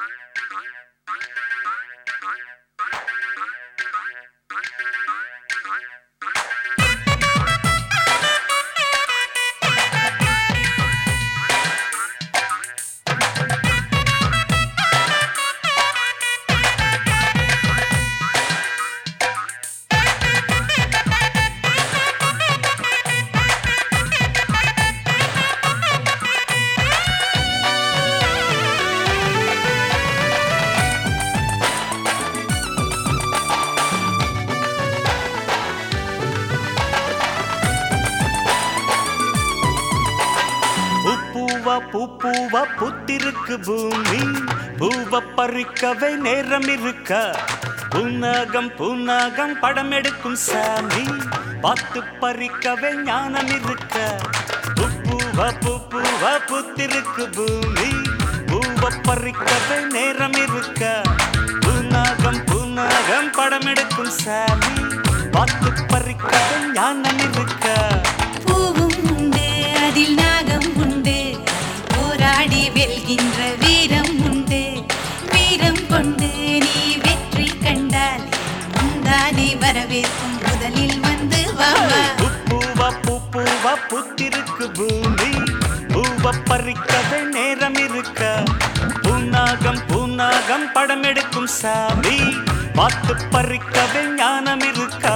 பூப்பூவா பூப்பூவா புத்திருக்கு பூமி பூவ பறிக்கவே நேரம் இருக்க புன்னகம் புன்னகம் படம் எடுக்கும் சாமி பார்த்து பறிக்கவே ஞானம் இருக்க பூப்பூவா பூப்பூவா புத்திருக்கு பூமி பூவ பறிக்கவே நேரம் இருக்க புன்னகம் புன்னகம் படம் எடுக்கும் சாமி பார்த்து பறிக்கவே ஞானம் இருக்க பூவும் உண்டு அதில் நாகம் உண்டு அதை போராடி வெல்கின்ற வீரம் உண்டு வீரம் கொண்டு நீ வெற்றி கண்டால் முந்தானை வரவேற்கும் முதலில் வந்து வாவா பூவா பூவா புத்திருக்கு பூமி பூவ பறிக்கவே நேரம் இருக்க பூநாகம் பூநாகம் படம் எடுக்கும் சாமி பார்த்து பறிக்கவே ஞானம் இருக்கா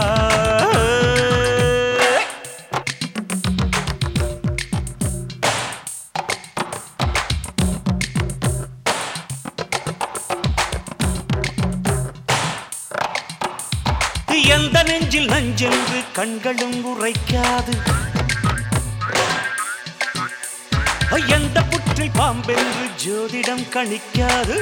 எந்த நெஞ்சில் நஞ்சென்று கண்களும் உரைக்காது எந்த புற்றில் பாம்பென்று ஜோதிடம் கணிக்காது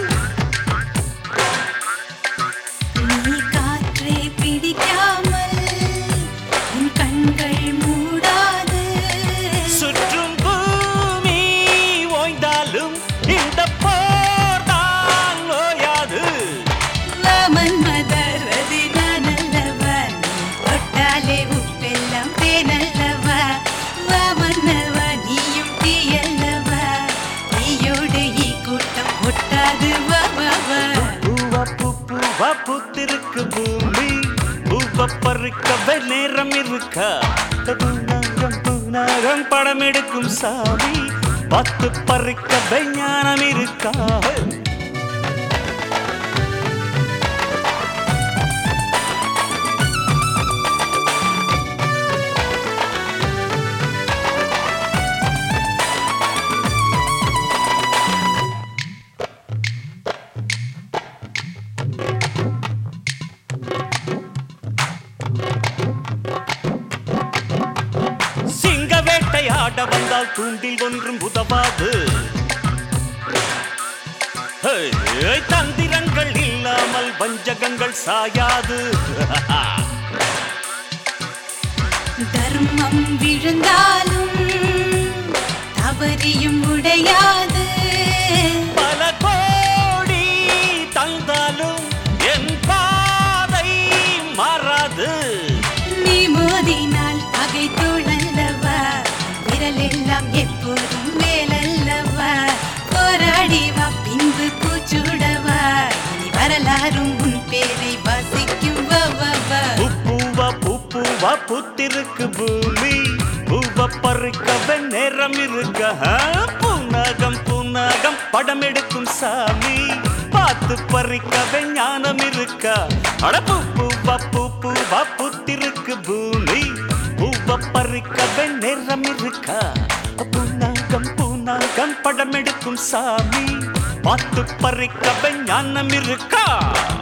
நீ காற்றை பிடிக்காமல் உன் கண்கள் மூடாது சுற்றும் பூமி ஓய்ந்தாலும் இந்த போர் தான் ஓயாது வாமன் மதரதி நானல்லவா நீ தொட்டாலே உப்பெல்லாம் தேனல்லவா வாமன்னவா நீயும் தீயல்லவா நீயோடு ஈ கூட்டம் ஒட்டாது வா வா வா பூவா பூ பூவா பூத்திருக்கு பூமி பூவ பறிக்கவே நேரம் இருக்கா பூநாகம் பூநாகம் படம் எடுக்கும் சாமி பார்த்து பறிக்கவே ஞானம் இருக்கா சிங்க வேட்டையாட வந்தால் தூண்டில் ஒன்றும் உதவாது ஹே, தந்திரங்கள் இல்லாமல் வஞ்சகங்கள் சாயாது தர்மம் விழுந்தாலும் தவறியும் உடையாது பல கோடி தந்தாலும் என் பாதை மாறாது நீ மோதினால் பகை தோழல்லவா விரலெல்லாம் எப்போதும் மேலல்லவா போராடி வா பின்பு பூச்சூடவா இனி வரலாறும் உன் பேரை வாசிக்கும் வா வா வா பூவா பூவா பூத்திருக்கு பூமி பூவ பறிக்கவே நேரம் இருக்க ஆ, பூநாகம் பூநாகம் படம் எடுக்கும் சாமி பார்த்து பறிக்கவே ஞானம் இருக்க அட பூ பூவா பூ பூவா பூத்திருக்கு பூமி பூவ பறிக்கவே நேரம் இருக்க பூநாகம் பூநாகம் படம் எடுக்கும் சாமி பார்த்து பறிக்கவே ஞானம் இருக்கா